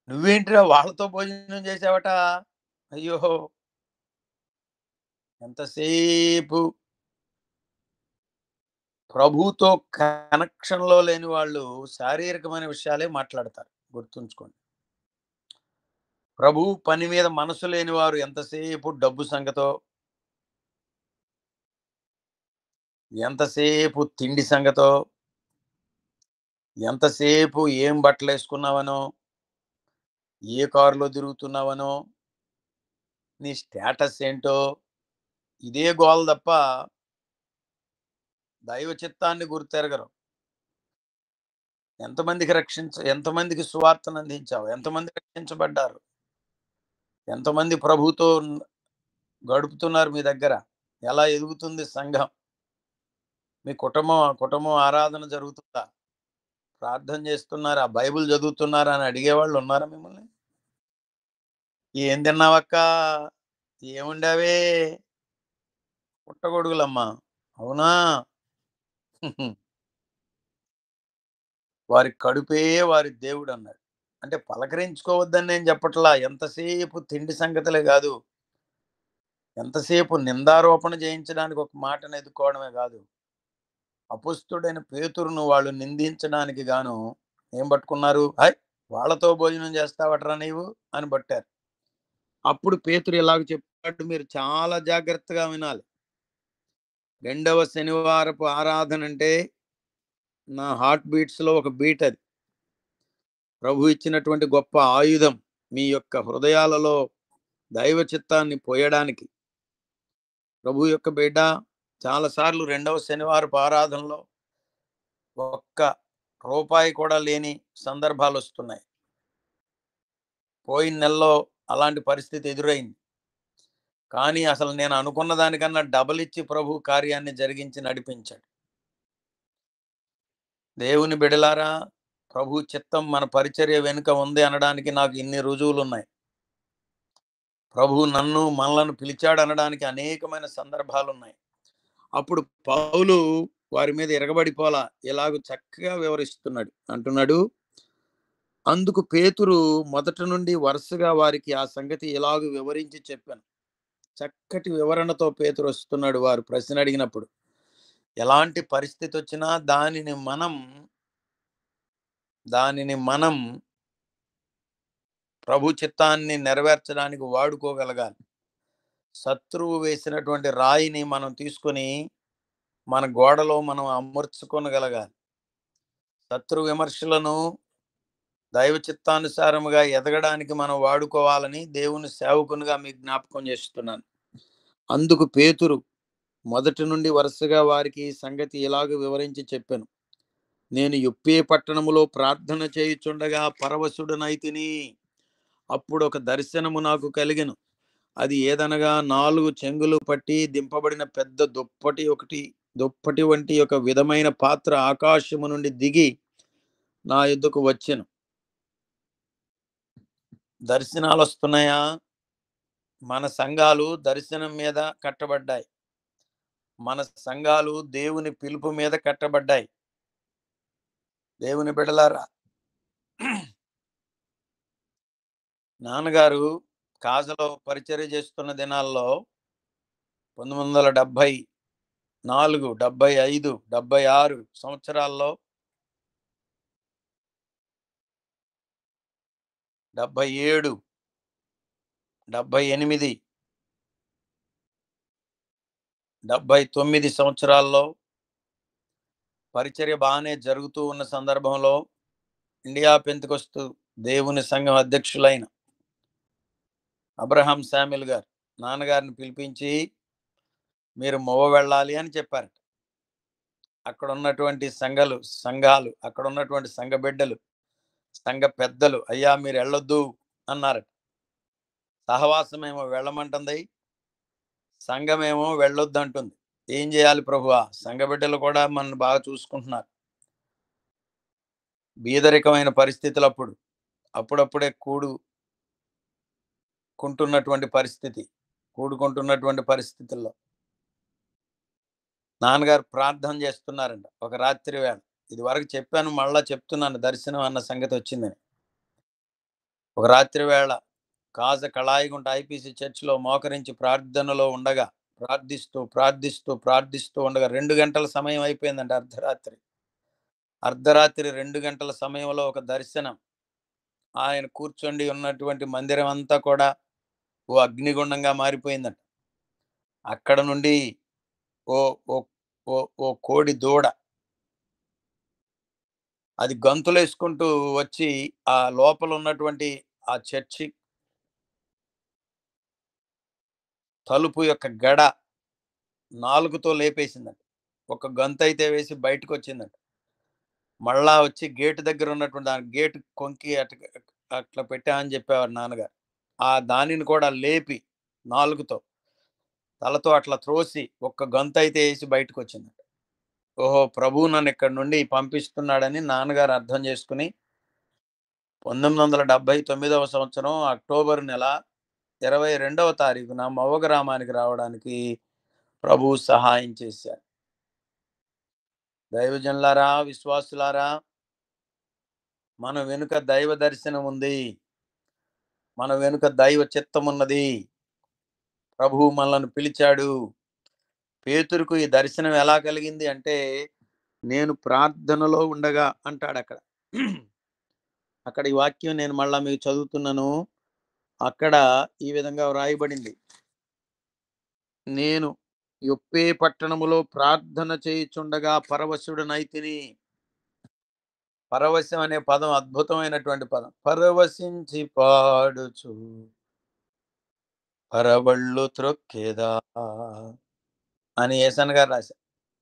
నువ్వేంటిరా వాళ్ళతో భోజనం చేసావట అయ్యో ఎంతసేపు ప్రభుతో కనెక్షన్లో లేని వాళ్ళు శారీరకమైన విషయాలే మాట్లాడతారు గుర్తుంచుకోండి ప్రభు పని మీద మనసు లేని వారు ఎంతసేపు డబ్బు సంగతో ఎంతసేపు తిండి సంగతో ఎంతసేపు ఏం బట్టలు వేసుకున్నావనో ఏ కారులో తిరుగుతున్నావనో నీ స్టేటస్ ఏంటో ఇదే గోల్ తప్ప దైవ చిత్తాన్ని గుర్తెరగరు ఎంతమందికి రక్షించ ఎంతమందికి సువార్తను అందించావు ఎంతమంది రక్షించబడ్డారు ఎంతమంది ప్రభుతో గడుపుతున్నారు మీ దగ్గర ఎలా ఎదుగుతుంది సంఘం మీ కుటుంబం కుటుంబం ఆరాధన జరుగుతుందా ప్రార్థన చేస్తున్నారా బైబిల్ చదువుతున్నారా అని అడిగేవాళ్ళు ఉన్నారా మిమ్మల్ని ఏం తిన్నావక్క ఏముండావే పుట్టగొడుగులమ్మా అవునా వారి కడుపే వారి దేవుడు అన్నాడు అంటే పలకరించుకోవద్దని నేను చెప్పట్లా ఎంతసేపు తిండి సంగతులే కాదు ఎంతసేపు నిందారోపణ చేయించడానికి ఒక మాటను ఎదుకోవడమే కాదు అపుస్తుడైన పేతురును వాళ్ళు నిందించడానికి గాను ఏం పట్టుకున్నారు హై వాళ్ళతో భోజనం చేస్తావట్రా నీవు అని పట్టారు అప్పుడు పేతురు ఇలాగ చెప్పాడు మీరు చాలా జాగ్రత్తగా వినాలి రెండవ శనివారపు ఆరాధన అంటే నా హార్ట్ బీట్స్ లో ఒక బీట్ అది ప్రభు ఇచ్చినటువంటి గొప్ప ఆయుధం మీ యొక్క హృదయాలలో దైవ చిత్తాన్ని పోయడానికి ప్రభు యొక్క బిడ్డ చాలాసార్లు రెండవ శనివారపు ఆరాధనలో ఒక్క రూపాయి కూడా లేని సందర్భాలు వస్తున్నాయి పోయిన నెలలో అలాంటి పరిస్థితి ఎదురైంది కానీ అసలు నేను అనుకున్న దానికన్నా డబల్ ఇచ్చి ప్రభు కార్యాన్ని జరిగించి నడిపించాడు దేవుని బిడలారా ప్రభు చిత్తం మన పరిచర్య వెనుక ఉంది అనడానికి నాకు ఇన్ని రుజువులు ఉన్నాయి ప్రభు నన్ను మనలను పిలిచాడు అనడానికి అనేకమైన సందర్భాలు ఉన్నాయి అప్పుడు పౌలు వారి మీద ఎరగబడిపోలా ఇలాగ చక్కగా వివరిస్తున్నాడు అంటున్నాడు అందుకు పేతురు మొదట నుండి వరుసగా వారికి ఆ సంగతి ఇలాగ వివరించి చెప్పాను చక్కటి వివరణతో పేతురు వస్తున్నాడు వారు ప్రశ్న అడిగినప్పుడు ఎలాంటి పరిస్థితి వచ్చినా దానిని మనం దానిని మనం ప్రభు చిత్తాన్ని నెరవేర్చడానికి వాడుకోగలగాలి శత్రువు వేసినటువంటి రాయిని మనం తీసుకొని మన గోడలో మనం అమర్చుకొనగలగాలి శత్రు విమర్శలను దైవ చిత్తానుసారముగా ఎదగడానికి మనం వాడుకోవాలని దేవుని సేవకునిగా మీకు జ్ఞాపకం చేస్తున్నాను అందుకు పేతురు మొదటి నుండి వరుసగా వారికి ఈ సంగతి ఇలాగ వివరించి చెప్పాను నేను యొప్పే పట్టణములో ప్రార్థన చేయుచుండగా పరవశుడనైతిని అప్పుడు ఒక దర్శనము నాకు కలిగెను అది ఏదనగా నాలుగు చెంగులు పట్టి దింపబడిన పెద్ద దుప్పటి ఒకటి దుప్పటి వంటి ఒక విధమైన పాత్ర ఆకాశము నుండి దిగి నా ఎద్దుకు వచ్చెను దర్శనాలు వస్తున్నాయా మన సంఘాలు దర్శనం మీద కట్టబడ్డాయి మన సంఘాలు దేవుని పిలుపు మీద కట్టబడ్డాయి దేవుని బిడలారా నాన్నగారు కాజలో పరిచర్య చేస్తున్న దినాల్లో పంతొమ్మిది వందల డెబ్భై నాలుగు డెబ్బై ఐదు డెబ్బై ఆరు సంవత్సరాల్లో డెబ్బై ఏడు డెబ్బై ఎనిమిది డెబ్బై తొమ్మిది సంవత్సరాల్లో పరిచర్య బాగానే జరుగుతూ ఉన్న సందర్భంలో ఇండియా పెంతుకొస్తూ దేవుని సంఘం అధ్యక్షులైన అబ్రహాం శామిల్ గారు నాన్నగారిని పిలిపించి మీరు మొవ వెళ్ళాలి అని చెప్పారట అక్కడ ఉన్నటువంటి సంఘాలు సంఘాలు అక్కడ ఉన్నటువంటి సంఘ బిడ్డలు సంఘ పెద్దలు అయ్యా మీరు వెళ్ళొద్దు అన్నారట సహవాసమేమో వెళ్ళమంటుంది సంఘమేమో వెళ్ళొద్దు అంటుంది ఏం చేయాలి ప్రభువా సంఘ బిడ్డలు కూడా మనల్ని బాగా చూసుకుంటున్నారు బీదరికమైన పరిస్థితులు అప్పుడు అప్పుడప్పుడే కూడు కుంటున్నటువంటి పరిస్థితి కూడుకుంటున్నటువంటి పరిస్థితుల్లో నాన్నగారు ప్రార్థన చేస్తున్నారంట ఒక రాత్రి వేళ ఇది వరకు చెప్పాను మళ్ళా చెప్తున్నాను దర్శనం అన్న సంగతి వచ్చిందని ఒక రాత్రి వేళ కాజ కళాయిగుంట ఐపీసీ చర్చిలో మోకరించి ప్రార్థనలో ఉండగా ప్రార్థిస్తూ ప్రార్థిస్తూ ప్రార్థిస్తూ ఉండగా రెండు గంటల సమయం అయిపోయిందంట అర్ధరాత్రి అర్ధరాత్రి రెండు గంటల సమయంలో ఒక దర్శనం ఆయన కూర్చొని ఉన్నటువంటి మందిరం అంతా కూడా ఓ అగ్నిగుండంగా మారిపోయిందంట అక్కడ నుండి ఓ ఓ ఓ ఓ కోడి దూడ అది గంతులు వేసుకుంటూ వచ్చి ఆ లోపల ఉన్నటువంటి ఆ చర్చి తలుపు యొక్క గడ నాలుగుతో లేపేసిందంట ఒక గంత అయితే వేసి బయటకు వచ్చిందంట మళ్ళా వచ్చి గేటు దగ్గర ఉన్నటువంటి దాని గేటు కొంకి అట్ అట్లా పెట్టా అని చెప్పేవారు నాన్నగారు ఆ దానిని కూడా లేపి నాలుగుతో తలతో అట్లా త్రోసి ఒక్క గంత అయితే వేసి బయటకు వచ్చిందంట ఓహో ప్రభు నన్ను ఇక్కడ నుండి పంపిస్తున్నాడని నాన్నగారు అర్థం చేసుకుని పంతొమ్మిది వందల డెబ్బై తొమ్మిదవ సంవత్సరం అక్టోబర్ నెల ఇరవై రెండవ తారీఖున మవ్వ గ్రామానికి రావడానికి ప్రభు సహాయం చేశారు దైవజనులారా విశ్వాసులారా మన వెనుక దైవ దర్శనం ఉంది మన వెనుక దైవ చిత్తం ఉన్నది ప్రభు మనల్ని పిలిచాడు పేతురుకు ఈ దర్శనం ఎలా కలిగింది అంటే నేను ప్రార్థనలో ఉండగా అంటాడు అక్కడ అక్కడ ఈ వాక్యం నేను మళ్ళా మీకు చదువుతున్నాను అక్కడ ఈ విధంగా వ్రాయబడింది నేను యొప్పే పట్టణములో ప్రార్థన చేయుచుండగా పరవశుడనైతిని పరవశం అనే పదం అద్భుతమైనటువంటి పదం పరవశించి పాడుచు పరవళ్ళు త్రొక్కేదా అని ఏసన్ గారు రాశారు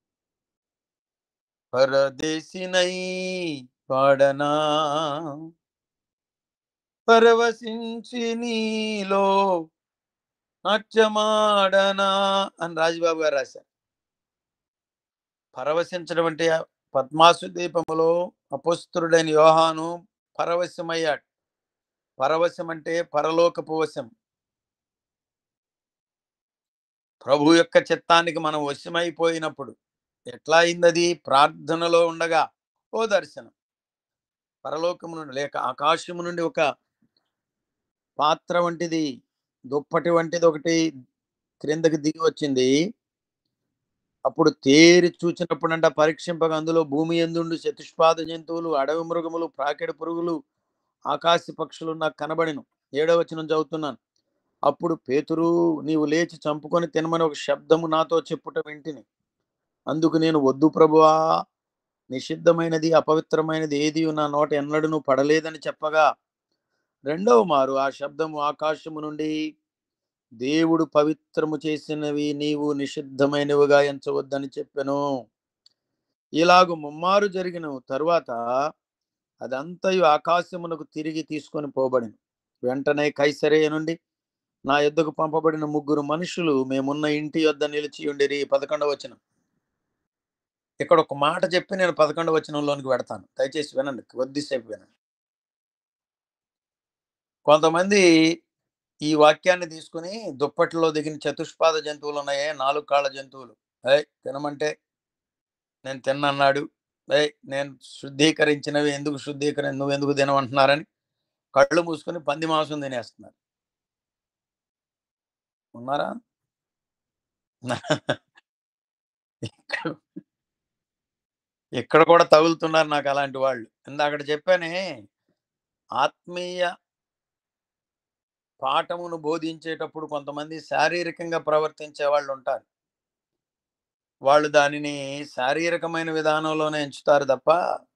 పరదేశినై పాడనా పరవశించి నీలో నాట్యమాడనా అని రాజబాబు గారు రాశారు పరవశించడం అంటే పద్మాసు దీపములో అపుస్తుడైన యోహాను పరవశమయ్యాడు పరవశం అంటే పరలోకపు వశం ప్రభు యొక్క చిత్తానికి మనం వశమైపోయినప్పుడు ఎట్లా అయిందది ప్రార్థనలో ఉండగా ఓ దర్శనం పరలోకము నుండి లేక ఆకాశము నుండి ఒక పాత్ర వంటిది దుప్పటి వంటిది ఒకటి క్రిందకి దిగి వచ్చింది అప్పుడు తేరి చూచినప్పుడంట పరీక్షింపగా అందులో భూమి ఎందుండు చతుష్పాద జంతువులు అడవి మృగములు ప్రాకెడ పురుగులు ఆకాశ పక్షులు నాకు కనబడిను ఏడవ వచనం చదువుతున్నాను అప్పుడు పేతురు నీవు లేచి చంపుకొని తినమని ఒక శబ్దము నాతో చెప్పుట వింటిని అందుకు నేను వద్దు ప్రభువా నిషిద్ధమైనది అపవిత్రమైనది ఏది నా నోట ఎన్నడూ పడలేదని చెప్పగా రెండవ మారు ఆ శబ్దము ఆకాశము నుండి దేవుడు పవిత్రము చేసినవి నీవు నిషిద్ధమైనవిగా ఎంచవద్దని చెప్పెను ఇలాగు ముమ్మారు జరిగిన తరువాత అదంతయు ఆకాశమునకు తిరిగి తీసుకొని పోబడిను వెంటనే కైసరేయ నుండి నా యొద్దకు పంపబడిన ముగ్గురు మనుషులు మేమున్న ఇంటి యొద్ద నిలిచి ఉండిరి పదకొండవ వచనం ఇక్కడ ఒక మాట చెప్పి నేను పదకొండవ వచనంలోనికి పెడతాను దయచేసి వినండి కొద్దిసేపు వినండి కొంతమంది ఈ వాక్యాన్ని తీసుకుని దుప్పట్లో దిగిన చతుష్పాద జంతువులు ఉన్నాయే నాలుగు కాళ్ళ జంతువులు ఏయ్ తినమంటే నేను తిన్నన్నాడు ఏయ్ నేను శుద్ధీకరించినవి ఎందుకు శుద్ధీకరి నువ్వు ఎందుకు తినమంటున్నారని కళ్ళు మూసుకొని పంది మాంసం తినేస్తున్నారు ఉన్నారా ఇక్కడ ఇక్కడ కూడా తగులుతున్నారు నాకు అలాంటి వాళ్ళు ఇందాక చెప్పానే ఆత్మీయ పాఠమును బోధించేటప్పుడు కొంతమంది శారీరకంగా ప్రవర్తించే వాళ్ళు ఉంటారు వాళ్ళు దానిని శారీరకమైన విధానంలోనే ఎంచుతారు తప్ప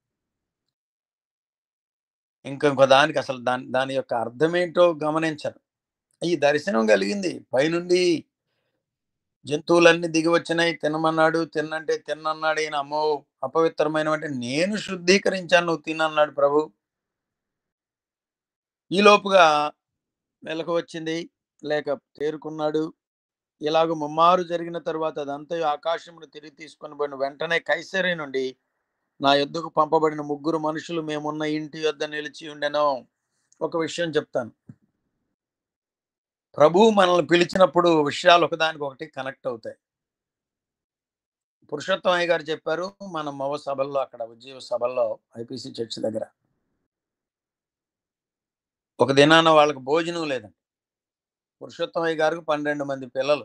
ఇంకొక దానికి అసలు దాని దాని యొక్క అర్థం ఏంటో గమనించరు ఈ దర్శనం కలిగింది పైనుండి జంతువులన్నీ దిగి వచ్చినాయి తినమన్నాడు తిన్నంటే తిన్నన్నాడు ఈయన అమ్మో అపవిత్రమైన అంటే నేను శుద్ధీకరించాను నువ్వు తినన్నాడు ప్రభు ఈ లోపుగా మెలకు వచ్చింది లేక తేరుకున్నాడు ఇలాగ ముమ్మారు జరిగిన తరువాత అదంతా ఆకాశమును తిరిగి తీసుకొని పోయిన వెంటనే కైసరి నుండి నా యొద్దకు పంపబడిన ముగ్గురు మనుషులు మేమున్న ఇంటి యొద్ద నిలిచి ఉండెను ఒక విషయం చెప్తాను ప్రభు మనల్ని పిలిచినప్పుడు విషయాలు ఒకదానికి ఒకటి కనెక్ట్ అవుతాయి పురుషోత్తమయ్య గారు చెప్పారు మన మవ సభల్లో అక్కడ ఉద్యోగ సభల్లో ఐపీసీ చర్చ్ దగ్గర ఒక దినాన వాళ్ళకి భోజనం లేదండి పురుషోత్తమయ్య గారికి పన్నెండు మంది పిల్లలు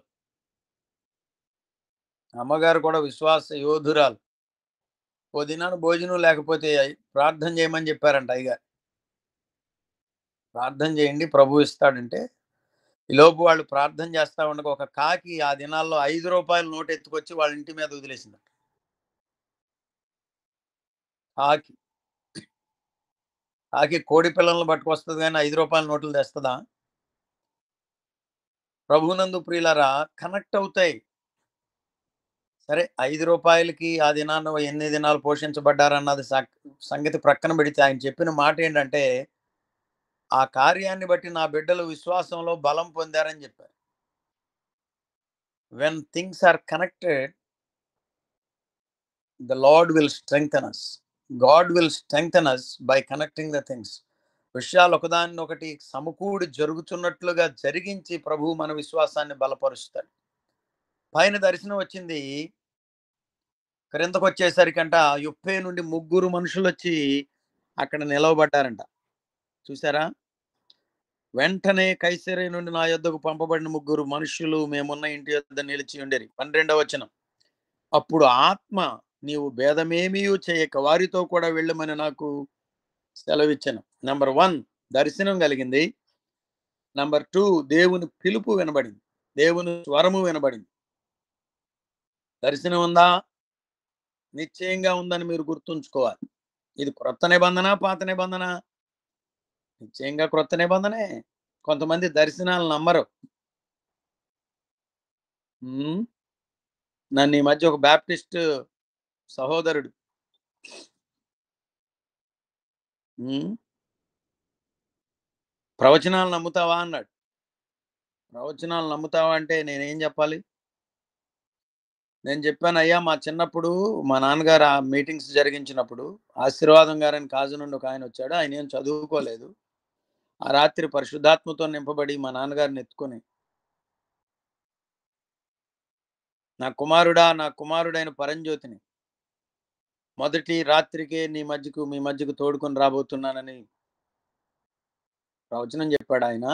అమ్మగారు కూడా విశ్వాస యోధురాలు ఓ దినాన భోజనం లేకపోతే ప్రార్థన చేయమని చెప్పారంట అయ్యగారు ప్రార్థన చేయండి ప్రభు ఇస్తాడంటే ఈలోపు వాళ్ళు ప్రార్థన చేస్తా ఉండగా ఒక కాకి ఆ దినాల్లో ఐదు రూపాయల నోటు ఎత్తుకొచ్చి వాళ్ళ ఇంటి మీద వదిలేసింది కాకి కాకి కోడి పిల్లలను పట్టుకొస్తుంది కానీ ఐదు రూపాయల నోట్లు తెస్తుందా ప్రభునందు ప్రియులరా కనెక్ట్ అవుతాయి సరే ఐదు రూపాయలకి ఆ దినాన్ని ఎన్ని దినాలు పోషించబడ్డారన్నది సక్- సంగతి ప్రక్కన పెడితే ఆయన చెప్పిన మాట ఏంటంటే ఆ కార్యాన్ని బట్టి నా బిడ్డలు విశ్వాసంలో బలం పొందారని చెప్పారు when things are connected the lord will strengthen us god will strengthen us by connecting the things విషయాలు ఒకదాన్ని ఒకటి సమకూడి జరుగుతున్నట్లుగా జరిగించి ప్రభువు మన విశ్వాసాన్ని బలపరుస్తాడు పైన దర్శనం వచ్చింది క్రిందకు వచ్చేసరికంట యుప్పే నుండి ముగ్గురు మనుషులు వచ్చి అక్కడ నిలవబడ్డారంట చూసారా వెంటనే కైసరే నుండి నా యొద్దకు పంపబడిన ముగ్గురు మనుషులు మేమున్న ఇంటి యొద్ద నిలిచి ఉండేరి పన్నెండవ వచనం అప్పుడు ఆత్మ నీవు భేదమేమీ చేయక వారితో కూడా వెళ్ళమని నాకు సెలవిచ్చాను నెంబర్ వన్ దర్శనం కలిగింది నెంబర్ టూ దేవుని పిలుపు వినబడింది దేవుని స్వరము వినబడింది దర్శనం ఉందా నిశ్చయంగా ఉందని మీరు గుర్తుంచుకోవాలి ఇది క్రొత్త నిబంధన పాత నిబంధన నిశ్చయంగా క్రొత్త నిబంధనే కొంతమంది దర్శనాలు నమ్మరు ఉమ్, నన్ను ఈ మధ్య ఒక బ్యాప్టిస్ట్ సహోదరుడు ఉమ్, ప్రవచనాలు నమ్ముతావా అన్నాడు ప్రవచనాలు నమ్ముతావా అంటే నేనేం చెప్పాలి నేను చెప్పాను అయ్యా మా చిన్నప్పుడు మా నాన్నగారు ఆ మీటింగ్స్ జరిగించినప్పుడు ఆశీర్వాదం గారని కాజు నుండి ఒక ఆయన వచ్చాడు ఆయన ఏం చదువుకోలేదు ఆ రాత్రి పరిశుద్ధాత్మతో నింపబడి మా నాన్నగారిని ఎత్తుకొని నా కుమారుడా నా కుమారుడైన పరంజ్యోతిని మొదటి రాత్రికే నీ మధ్యకు మీ మధ్యకు తోడుకొని రాబోతున్నానని ప్రవచనం చెప్పాడు ఆయన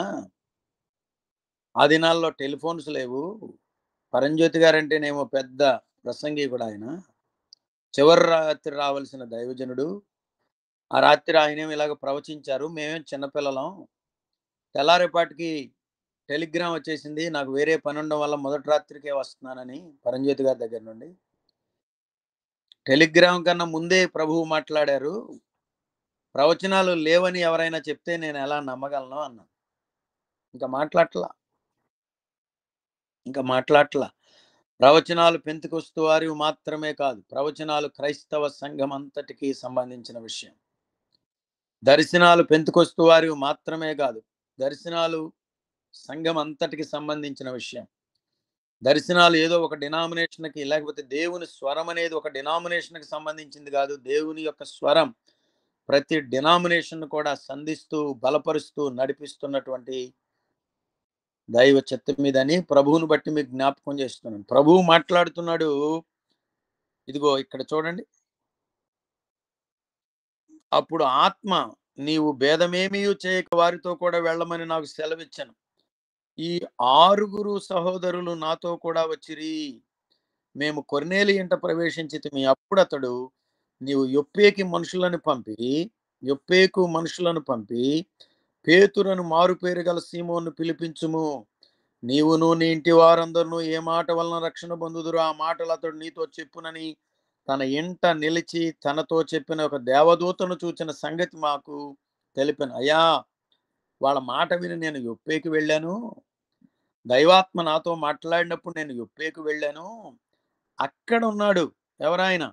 ఆ దినాల్లో టెలిఫోన్స్ లేవు పరంజ్యోతి గారంటేనేమో పెద్ద ప్రసంగి కూడా ఆయన చివరి రాత్రి రావాల్సిన దైవజనుడు ఆ రాత్రి ఆయనేమో ఇలాగ ప్రవచించారు మేమేం చిన్నపిల్లలం తెల్లారేపాటికి టెలిగ్రామ్ వచ్చేసింది నాకు వేరే పని ఉండడం వల్ల మొదటి రాత్రికే వస్తున్నానని పరంజ్యోతి గారి దగ్గర నుండి టెలిగ్రామ్ కన్నా ముందే ప్రభువు మాట్లాడారు ప్రవచనాలు లేవని ఎవరైనా చెప్తే నేను ఎలా నమ్మగలను అన్నా ఇంకా మాట్లాడట్లా ఇంకా మాట్లాడట్లా ప్రవచనాలు పెంతుకొస్తూ వారి మాత్రమే కాదు ప్రవచనాలు క్రైస్తవ సంఘం అంతటికి సంబంధించిన విషయం దర్శనాలు పెంతుకొస్తూ వారి మాత్రమే కాదు దర్శనాలు సంఘం అంతటికి సంబంధించిన విషయం దర్శనాలు ఏదో ఒక డినామినేషన్కి లేకపోతే దేవుని స్వరం అనేది ఒక డినామినేషన్కి సంబంధించింది కాదు దేవుని యొక్క స్వరం ప్రతి డినామినేషన్ కూడా సంధిస్తూ బలపరుస్తూ నడిపిస్తున్నటువంటి దైవ చెత్త మీదని ప్రభువుని బట్టి మీకు జ్ఞాపకం చేస్తున్నాను ప్రభువు మాట్లాడుతున్నాడు ఇదిగో ఇక్కడ చూడండి అప్పుడు ఆత్మ నీవు భేదమేమీ చేయక వారితో కూడా వెళ్ళమని నాకు సెలవిచ్చాను ఈ ఆరుగురు సహోదరులు నాతో కూడా వచ్చిరి మేము కొర్నేలి ఇంట ప్రవేశించి మీ అప్పుడు అతడు నీవు యొప్పేకి మనుషులను పంపి యొప్పేకు మనుషులను పంపి పేతురను మారు పేరు గల సీమోను పిలిపించుము నీవును నీ ఇంటి వారందరూ ఏ మాట వలన రక్షణ పొందుదురు ఆ మాటలు అతడు నీతో చెప్పునని తన ఇంట నిలిచి తనతో చెప్పిన ఒక దేవదూతను చూచిన సంగతి మాకు తెలిపాను అయ్యా వాళ్ళ మాట విని నేను యొప్పేకి వెళ్ళాను దైవాత్మ నాతో మాట్లాడినప్పుడు నేను యొప్పేకి వెళ్ళాను అక్కడ ఉన్నాడు ఎవరాయన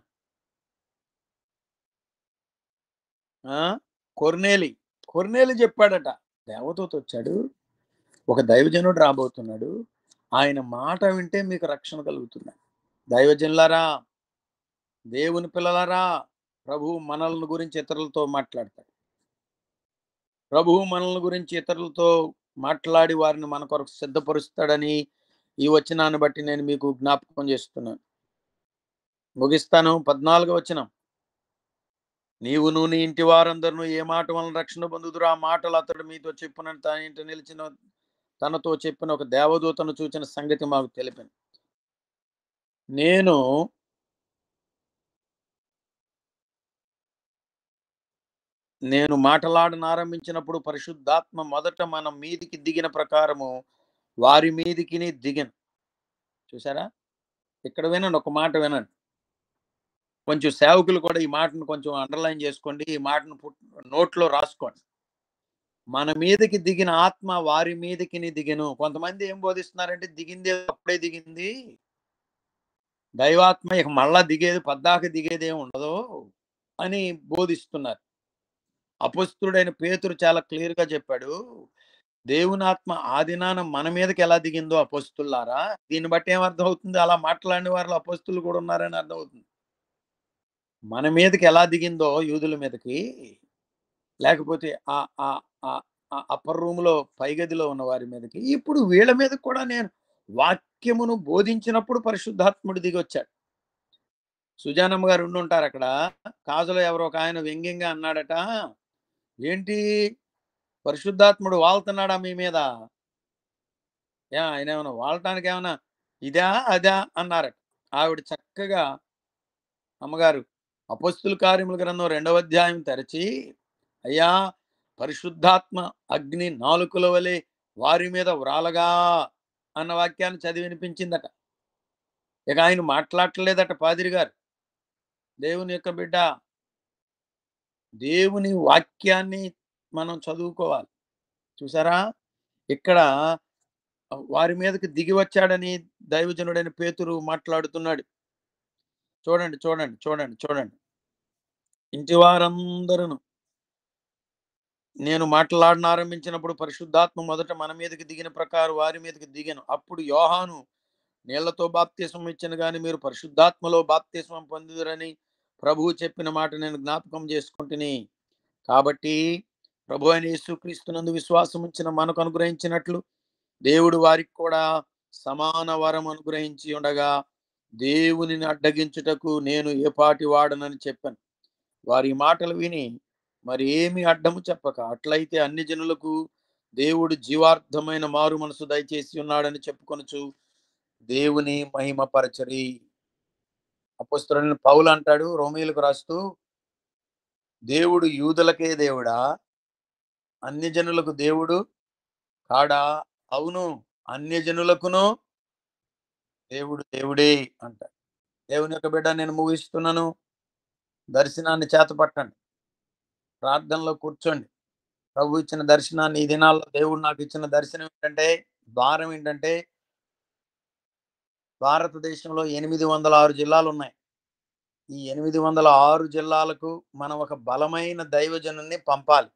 ఆ కొర్నేలి కొర్నేలి చెప్పాడట దేవదూత వచ్చాడు ఒక దైవజనుడు రాబోతున్నాడు ఆయన మాట వింటే మీకు రక్షణ కలుగుతుంది దైవజనులారా దేవుని పిల్లలారా ప్రభువు మనల్ని గురించి ఇతరులతో మాట్లాడతాడు ప్రభువు మనల్ని గురించి ఇతరులతో మాట్లాడి వారిని మన కొరకు సిద్ధపరుస్తాడని ఈ వచనాన్ని బట్టి నేను మీకు జ్ఞాపకం చేస్తున్నాను ముగిస్తాను పద్నాలుగు వచనం నీవును నీ ఇంటి వారందరూ ఏ మాట వలన రక్షణ పొందుదురు ఆ మాటలు అతడు మీతో చెప్పిన తన ఇంట నిలిచిన తనతో చెప్పిన ఒక దేవదూతను చూచిన సంగతి మాకు తెలిపాను నేను నేను మాటలాడను ఆరంభించినప్పుడు పరిశుద్ధాత్మ మొదట మన మీదికి దిగిన ప్రకారము వారి మీదికి దిగను చూసారా ఇక్కడ వినండి ఒక మాట వినండి కొంచెం సేవకులు కూడా ఈ మాటను కొంచెం అండర్లైన్ చేసుకోండి ఈ మాటను పుట్- నోట్లో రాసుకోండి మన మీదకి దిగిన ఆత్మ వారి మీదకి దిగను కొంతమంది ఏం బోధిస్తున్నారంటే దిగింది అప్పుడే దిగింది దైవాత్మ ఇక మళ్ళా దిగేది పద్దాక దిగేది ఏమి ఉండదు అని బోధిస్తున్నారు అపస్తుడైన పేతురు చాలా క్లియర్ గా చెప్పాడు దేవుని ఆత్మ ఆ దినాన మన మీదకి ఎలా దిగిందో అపస్తులారా దీన్ని బట్టి ఏమర్థం అవుతుంది అలా మాట్లాడిన వారిలో అపస్తులు కూడా ఉన్నారని అర్థం అవుతుంది మన మీదకి ఎలా దిగిందో యూదుల మీదకి లేకపోతే ఆ ఆ ఆ- ఆ అప్పర్ రూమ్ లో పైగదిలో ఉన్న వారి మీదకి ఇప్పుడు వీళ్ళ మీద కూడా నేను వాక్యమును బోధించినప్పుడు పరిశుద్ధాత్ముడు దిగి వచ్చాడు సుజానమ్మ గారు ఉండి ఉంటారు అక్కడ కాజులో ఎవరో ఒక ఆయన వ్యంగ్యంగా అన్నాడట ఏంటి పరిశుద్ధాత్ముడు వాళ్తున్నాడా మీ మీద యా ఆయన ఏమైనా వాళ్తానికి ఏమైనా ఇదా అదా అన్నారట ఆవిడ చక్కగా అమ్మగారు అపస్తుల కార్యముల గ్రంథం రెండవ అధ్యాయం తెరచి అయ్యా పరిశుద్ధాత్మ అగ్ని నాలుకల వలె వారి మీద వ్రాలగా అన్న వాక్యాన్ని చదివి వినిపించిందట ఇక ఆయన మాట్లాడలేదట పాదిరి గారు దేవుని యొక్క బిడ్డ దేవుని వాక్యాన్ని మనం చదువుకోవాలి చూసారా ఇక్కడ వారి మీదకి దిగి వచ్చాడని దైవజనుడైన పేతురు మాట్లాడుతున్నాడు చూడండి చూడండి చూడండి చూడండి ఇంటి వారందరూ నేను మాట్లాడన ఆరంభించినప్పుడు పరిశుద్ధాత్మ మొదట మన మీదకి దిగిన ప్రకారం వారి మీదకి దిగాను అప్పుడు యోహాను నీళ్లతో బాప్తిస్మం ఇచ్చిన కానీ మీరు పరిశుద్ధాత్మలో బాప్తిస్మం పొందుదురని ప్రభువు చెప్పిన మాట నేను జ్ఞాపకం చేసుకుంటుని కాబట్టి ప్రభు అయిన యేసుక్రీస్తునందు విశ్వాసం ఉంచిన మనకు అనుగ్రహించినట్లు దేవుడు వారికి కూడా సమాన వరం అనుగ్రహించి ఉండగా దేవునిని అడ్డగించుటకు నేను ఏ పాటి వాడనని చెప్పాను వారి మాటలు విని మరి ఏమి అడ్డము చెప్పక అట్లయితే అన్ని జనులకు దేవుడు జీవార్థమైన మారు మనసు దయచేసి ఉన్నాడని చెప్పుకొనొచ్చు దేవుని మహిమపరచరి అపస్తుడైన పౌలు అంటాడు రోమిలకు రాస్తూ దేవుడు యూదులకే దేవుడా అన్య జనులకు దేవుడు కాడా అవును అన్య జనులకును దేవుడు దేవుడే అంటాడు దేవుని యొక్క బిడ్డ నేను ముగిస్తున్నాను దర్శనాన్ని చేతపట్టండి ప్రార్థనలో కూర్చోండి ప్రభు ఇచ్చిన దర్శనాన్ని ఈ దినాల్లో దేవుడు నాకు ఇచ్చిన దర్శనం ఏంటంటే భారం ఏంటంటే భారతదేశంలో ఎనిమిది వందల ఆరు జిల్లాలు ఉన్నాయి ఈ ఎనిమిది వందల ఆరు జిల్లాలకు మనం ఒక బలమైన దైవజనుని పంపాలి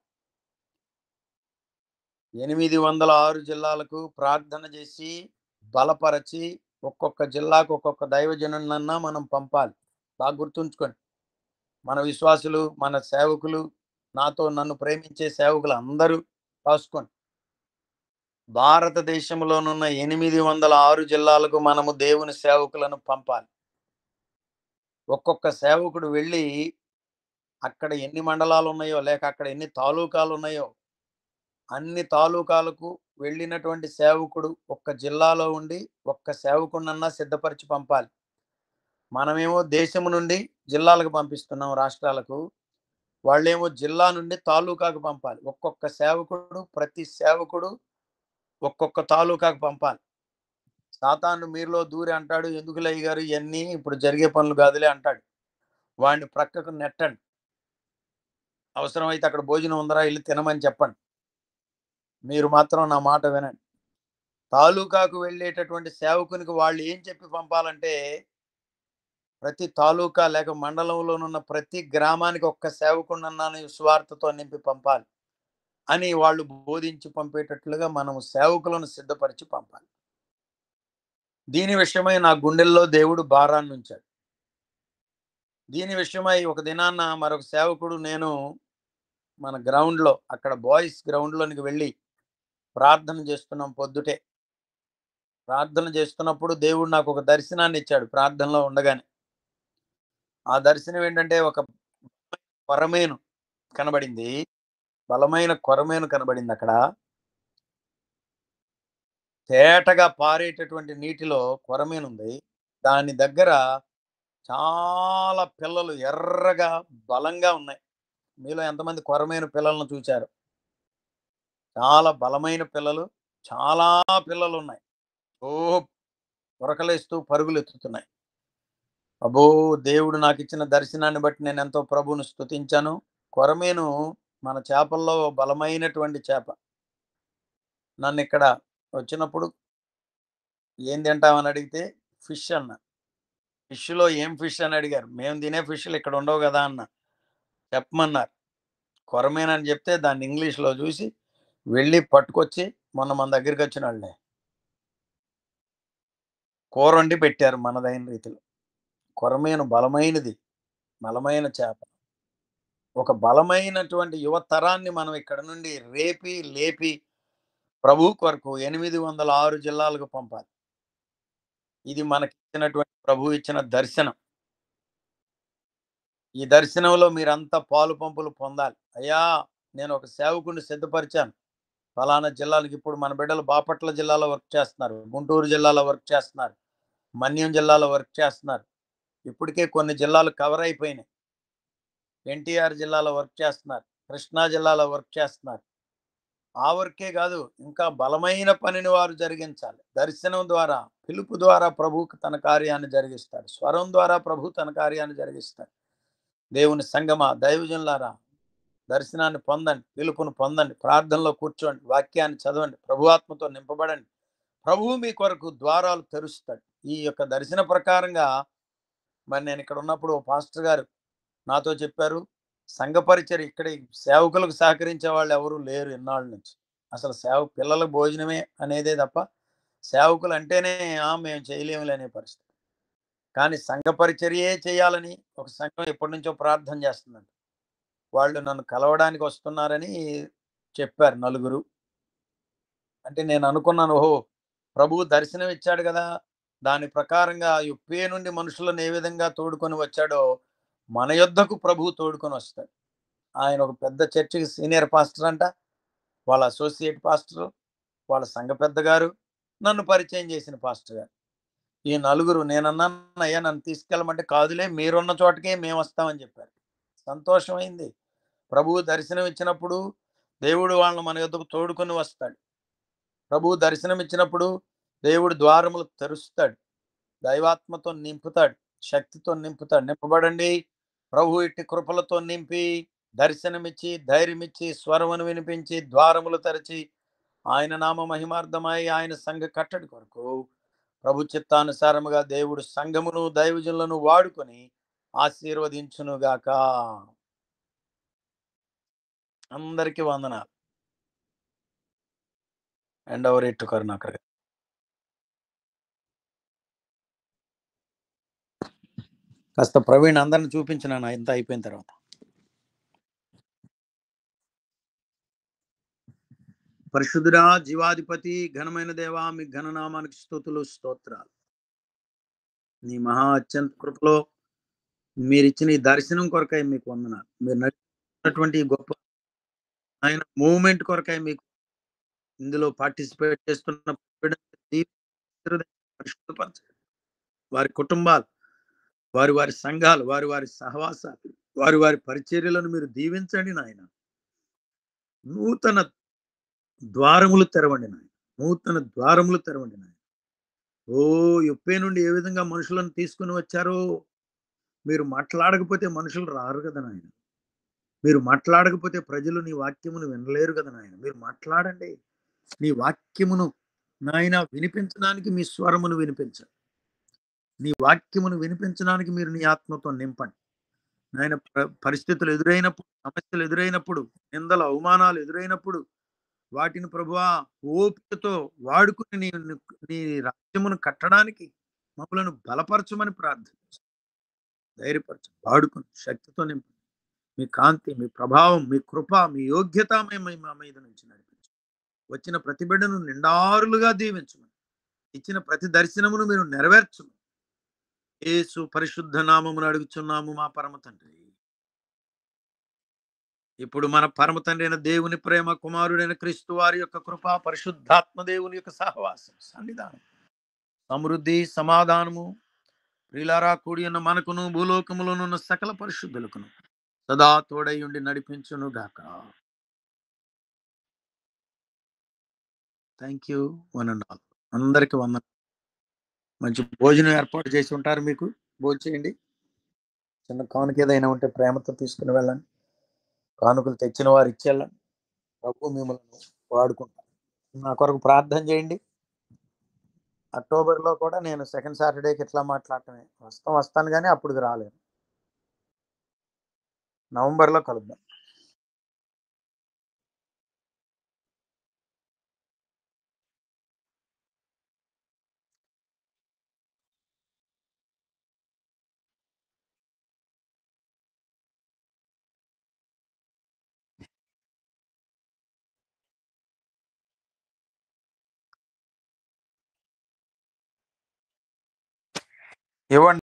ఎనిమిది వందల ఆరు జిల్లాలకు ప్రార్థన చేసి బలపరచి ఒక్కొక్క జిల్లాకు ఒక్కొక్క దైవజనునన్నా మనం పంపాలి బాగా గుర్తుంచుకోండి మన విశ్వాసులు మన సేవకులు నాతో నన్ను ప్రేమించే సేవకులు అందరూ రాసుకోండి భారతదేశంలోనున్న ఎనిమిది వందల ఆరు జిల్లాలకు మనము దేవుని సేవకులను పంపాలి ఒక్కొక్క సేవకుడు వెళ్ళి అక్కడ ఎన్ని మండలాలు ఉన్నాయో లేక అక్కడ ఎన్ని తాలూకాలు ఉన్నాయో అన్ని తాలూకాలకు వెళ్ళినటువంటి సేవకుడు ఒక్క జిల్లాలో ఉండి ఒక్క సేవకుడినన్నా సిద్ధపరిచి పంపాలి మనమేమో దేశం నుండి జిల్లాలకు పంపిస్తున్నాం రాష్ట్రాలకు వాళ్ళేమో జిల్లా నుండి తాలూకాకు పంపాలి ఒక్కొక్క సేవకుడు ప్రతి సేవకుడు ఒక్కొక్క తాలూకాకు పంపాలి సాతాను మీరులో దూరి అంటాడు ఎందుకులే గారు ఇవన్నీ ఇప్పుడు జరిగే పనులు కాదులే అంటాడు వాడిని ప్రక్కకు నెట్టండి అవసరమైతే అక్కడ భోజనం ఉందరా వెళ్ళి తినమని చెప్పండి మీరు మాత్రం నా మాట వినండి తాలూకాకు వెళ్ళేటటువంటి సేవకునికి వాళ్ళు ఏం చెప్పి పంపాలంటే ప్రతి తాలూకా లేక మండలంలోనున్న ప్రతి గ్రామానికి ఒక్క సేవకుడినన్నాను స్వార్థతో నింపి పంపాలి అని వాళ్ళు బోధించి పంపేటట్లుగా మనం సేవకులను సిద్ధపరిచి పంపాలి దీని విషయమై నా గుండెల్లో దేవుడు భారాన్ని ఉంచాడు దీని విషయమై ఒక దినాన్న మరొక సేవకుడు నేను మన గ్రౌండ్లో అక్కడ బాయ్స్ గ్రౌండ్లోనికి వెళ్ళి ప్రార్థన చేస్తున్నాం పొద్దుటే ప్రార్థన చేస్తున్నప్పుడు దేవుడు నాకు ఒక దర్శనాన్ని ఇచ్చాడు ప్రార్థనలో ఉండగానే ఆ దర్శనం ఏంటంటే ఒక కొరమేను కనబడింది బలమైన కొరమేను కనబడింది అక్కడ తేటగా పారేటటువంటి నీటిలో కొరమేను ఉంది దాని దగ్గర చాలా పిల్లలు ఎర్రగా బలంగా ఉన్నాయి మీలో ఎంతమంది కొరమైన పిల్లలను చూచారు చాలా బలమైన పిల్లలు చాలా పిల్లలు ఉన్నాయి ఓ ఉరకలేస్తూ పరుగులు ఎత్తుతున్నాయి అబ్బో దేవుడు నాకు ఇచ్చిన దర్శనాన్ని బట్టి నేను ఎంతో ప్రభువును స్తుతించాను కొరమేను మన చేపల్లో బలమైనటువంటి చేప నన్ను ఇక్కడ వచ్చినప్పుడు ఏం తింటామని అడిగితే ఫిష్ అన్న ఫిష్లో ఏం ఫిష్ అని అడిగారు మేము తినే ఫిష్లు ఇక్కడ ఉండవు కదా అన్న చెప్పమన్నారు కొరమేనని చెప్తే దాన్ని ఇంగ్లీష్లో చూసి వెళ్ళి పట్టుకొచ్చి మొన్న మన దగ్గరికి వచ్చిన వాళ్ళే కూర వండి పెట్టారు మనదైన రీతిలో కొరమేను బలమైనది బలమైన చేప ఒక బలమైనటువంటి యువ తరాన్ని మనం ఇక్కడ నుండి రేపి లేపి ప్రభు కొరకు ఎనిమిది వందల ఆరు జిల్లాలకు పంపాలి ఇది మనకి ఇచ్చినటువంటి ప్రభు ఇచ్చిన దర్శనం ఈ దర్శనంలో మీరంతా పాలు పంపులు పొందాలి అయ్యా నేను ఒక సేవకుని సిద్ధపరిచాను ఫలానా జిల్లాలకు ఇప్పుడు మన బిడ్డలు బాపట్ల జిల్లాలో వర్క్ చేస్తున్నారు గుంటూరు జిల్లాలో వర్క్ చేస్తున్నారు మన్యం జిల్లాలో వర్క్ చేస్తున్నారు ఇప్పటికే కొన్ని జిల్లాలు కవర్ అయిపోయినాయి ఎన్టీఆర్ జిల్లాలో వర్క్ చేస్తున్నారు కృష్ణా జిల్లాలో వర్క్ చేస్తున్నారు ఆ వర్కే కాదు ఇంకా బలమైన పనిని వారు జరిగించాలి దర్శనం ద్వారా పిలుపు ద్వారా ప్రభు తన కార్యాన్ని జరిగిస్తాడు స్వరం ద్వారా ప్రభు తన కార్యాన్ని జరిగిస్తాడు దేవుని సంగమా దైవజనులారా దర్శనాన్ని పొందండి పిలుపును పొందండి ప్రార్థనలో కూర్చోండి వాక్యాన్ని చదవండి ప్రభువాత్మతో నింపబడండి ప్రభువు మీ కొరకు ద్వారాలు తెరుస్తాడు ఈ యొక్క దర్శన ప్రకారంగా మరి నేను ఇక్కడ ఉన్నప్పుడు ఓ పాస్టర్ గారు నాతో చెప్పారు సంఘ పరిచయం ఇక్కడ ఈ సేవకులకు సహకరించే వాళ్ళు ఎవరు లేరు ఇన్నాళ్ళ నుంచి అసలు సేవ పిల్లల భోజనమే అనేదే తప్ప సేవకులు అంటేనే "ఆ, మేము చేయలేములే అనే పరిస్థితి కానీ సంఘ పరిచర్యే చేయాలని ఒక సంఘం ఎప్పటి నుంచో ప్రార్థన చేస్తుందంట వాళ్ళు నన్ను కలవడానికి వస్తున్నారని చెప్పారు నలుగురు అంటే నేను అనుకున్నాను ఓహో ప్రభువు దర్శనం ఇచ్చాడు కదా దాని ప్రకారంగా యుప్పే నుండి మనుషులను ఏ విధంగా తోడుకొని వచ్చాడో మన యొద్దకు ప్రభువు తోడుకొని వస్తాడు ఆయన ఒక పెద్ద చర్చికి సీనియర్ పాస్టర్ అంట వాళ్ళ అసోసియేట్ పాస్టర్ వాళ్ళ సంఘ పెద్ద గారు నన్ను పరిచయం చేసిన పాస్టర్ గారు ఈ నలుగురు నేనన్నాను అయ్యా నన్ను తీసుకెళ్ళమంటే కాదులే మీరున్న చోటకే మేము వస్తామని చెప్పారు సంతోషమైంది ప్రభువు దర్శనం ఇచ్చినప్పుడు దేవుడు వాళ్ళని మన యొద్దకు తోడుకొని వస్తాడు ప్రభువు దర్శనం ఇచ్చినప్పుడు దేవుడు ద్వారములు తెరుస్తాడు దైవాత్మతో నింపుతాడు శక్తితో నింపుతాడు నింపబడండి ప్రభు ఇట్టి కృపలతో నింపి దర్శనమిచ్చి ధైర్యమిచ్చి స్వరమును వినిపించి ద్వారములు తెరచి ఆయన నామ మహిమార్థమై ఆయన సంఘ కట్టడి కొరకు ప్రభు చిత్తానుసారముగా దేవుడు సంఘమును దైవజనులను వాడుకొని ఆశీర్వదించునుగాక అందరికీ వందనాలు అండ్ అవర్ ఇట్టు కరుణాకర్ గారు. కాస్త ప్రవీణ్ అందరిని చూపించినాను ఇంత అయిపోయిన తర్వాత పరిశుద్ధుడా జీవాధిపతి ఘనమైన దేవా మీ ఘననామానికి స్తుతులు స్తోత్రాలు నీ మహా అత్యంత కృపలో మీరు ఇచ్చిన ఈ దర్శనం కొరకై మీకు వందనాలు మీరు నడిచినటువంటి ఈ గొప్ప ఆయన మూమెంట్ కొరకై మీకు ఇందులో పార్టిసిపేట్ చేస్తున్న బిడ్డలను దీవించి పరిశుద్ధపరచండి. వారి కుటుంబాలు వారి వారి సంఘాలు వారి వారి సహవాసాలు వారి వారి పరిచర్యలను మీరు దీవించండి నాయన నూతన ద్వారములు తెరవండి నాయన నూతన ద్వారములు తెరవండి నాయన ఓ యొప్పే నుండి ఏ విధంగా మనుషులను తీసుకుని వచ్చారో మీరు మాట్లాడకపోతే మనుషులు రారు కదా నాయన మీరు మాట్లాడకపోతే ప్రజలు నీ వాక్యమును వినలేరు కదా నాయన మీరు మాట్లాడండి నీ వాక్యమును నాయన వినిపించడానికి మీ స్వరమును వినిపించండి నీ వాక్యమును వినిపించడానికి మీరు నీ ఆత్మతో నింపండి నాయన ప- పరిస్థితులు ఎదురైనప్పుడు సమస్యలు ఎదురైనప్పుడు నిందలు అవమానాలు ఎదురైనప్పుడు వాటిని ప్రభువా ఓపికతో వాడుకుని నీ నీ రాజ్యమును కట్టడానికి మమ్మలను బలపరచమని ప్రార్థించు ధైర్యపరచు వాడుకుని శక్తితో నింపు మీ కాంతి మీ ప్రభావం మీ కృప మీ యోగ్యత మేము మా మీద నుంచి నడిపించు వచ్చిన ప్రతి బిడ్డను నిండారులుగా దీవించమని ఇచ్చిన ప్రతి దర్శనమును మీరు నెరవేర్చమని యేసు పరిశుద్ధ నామమును అడుగుచున్నాము మా పరమ తండ్రి ఇప్పుడు మన పరమ తండ్రి అయిన దేవుని ప్రేమ కుమారుడైన క్రీస్తు వారి యొక్క కృప పరిశుద్ధాత్మ దేవుని యొక్క సహవాసం సన్నిధానం సమృద్ధి సమాధానము ప్రిలారా కూడి ఉన్న మనకును భూలోకములోనున్న సకల పరిశుద్ధులకును సదా తోడై ఉండి నడిపించును గాక thank you one and all అందరికి వంద మంచి భోజనం ఏర్పాటు చేసి ఉంటారు మీకు భోజనం చేయండి చిన్న కానుక ఏదైనా ఉంటే ప్రేమతో తీసుకుని వెళ్ళండి కానుకలు తెచ్చిన వారు ఇచ్చేళ్ళండి ప్రభు మిమ్మల్ని వాడుకుంటారు నా కొరకు ప్రార్థన చేయండి అక్టోబర్లో కూడా నేను సెకండ్ సాటర్డేకి ఇట్లా మాట్లాడటమే వస్తాం వస్తాను కానీ అప్పుడు రాలేను నవంబర్లో కలుద్దాం ఇవ్వండి